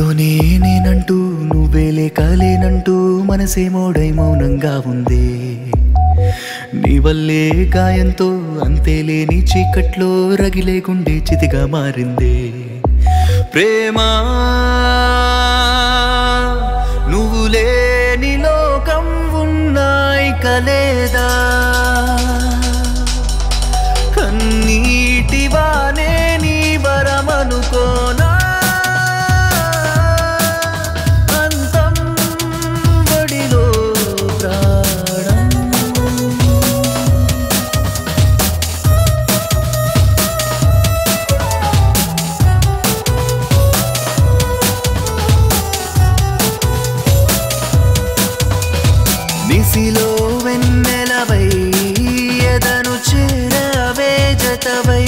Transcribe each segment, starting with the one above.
నీలోనే నేనంటూ నువ్వే లేకలేనంటూ మనసే మోడై మౌనంగా ఉంది నీ వల్లే గాయంతో అంతే లేని చీకట్లో రగిలే గుండె చితిగా మారింది ప్రేమ నువ్వు లేని లోకం ఉన్నాయి కలేదా కన్నీటివానే నీ వరమనుకోనా అంతం బడిలో ప్రాణం నిసిలో వెన్నెలవై ఎదను చేరవే జతవై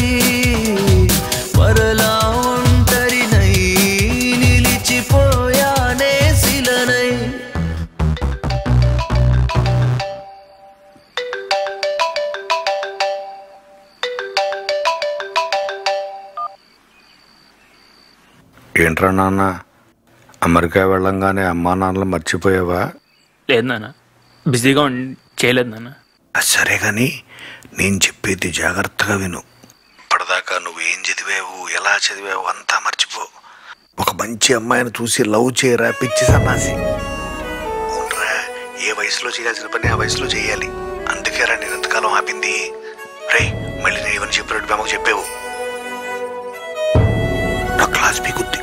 మరలా ఒంటరినై నిలిచిపోయానే శిలనై ఏంట్రా నాన్న అమెరికా వెళ్ళంగానే అమ్మా నాన్నలు మర్చిపోయావా లేదు నాన్న బిజీగా ఉండి చేయలేదు నాన్న అది సరే కానీ నేను చెప్పేది జాగ్రత్తగా విను ఇప్పటిదాకా నువ్వేం చదివావు ఎలా చదివావు అంతా మర్చిపో ఒక మంచి అమ్మాయిని చూసి లవ్ చేయరా పిచ్చి సన్నాసి అవునరా ఏ వయసులో చేయాల్సిన పని ఆ వయసులో చేయాలి అందుకేరా నేను ఎంతకాలం ఆపింది రే మళ్ళీ నేను ఏమని చెప్పినట్టు మేమకు చెప్పావు నా క్లాస్ పీకుద్ది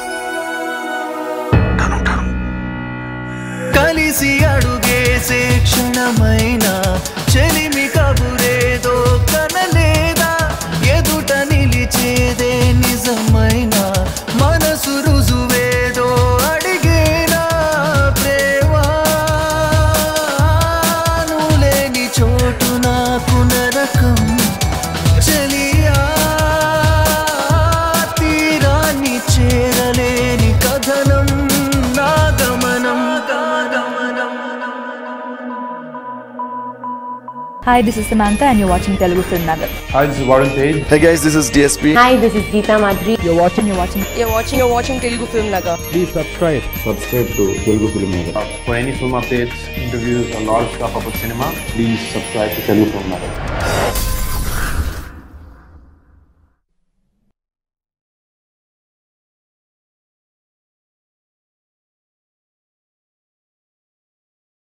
ఉంటాను ఉంటాను కలిసి అడుగేసే క్షణమైన చెలిమి కబురేదో కనలేదా ఎదుట నిలిచేదే నిజమైన మనసు రుజువేదో అడిగేనా ప్రేమా నువ్వు లేని చోటు నాకు నరకం చెలియా తీరాన్ని చేరలేని కథనం నా గమనం గమనం Hi, this is Samantha, and you're watching Telugu Film Nagar. Hi, this is Warren Page. Hey guys, this is DSP. Hi, this is Geeta Madri. You're watching, you're watching. You're watching, you're watching Telugu Film Nagar. Please subscribe. Subscribe to Telugu Film Nagar. For any film updates, interviews, a lot of stuff about cinema, please subscribe to Telugu Film Nagar.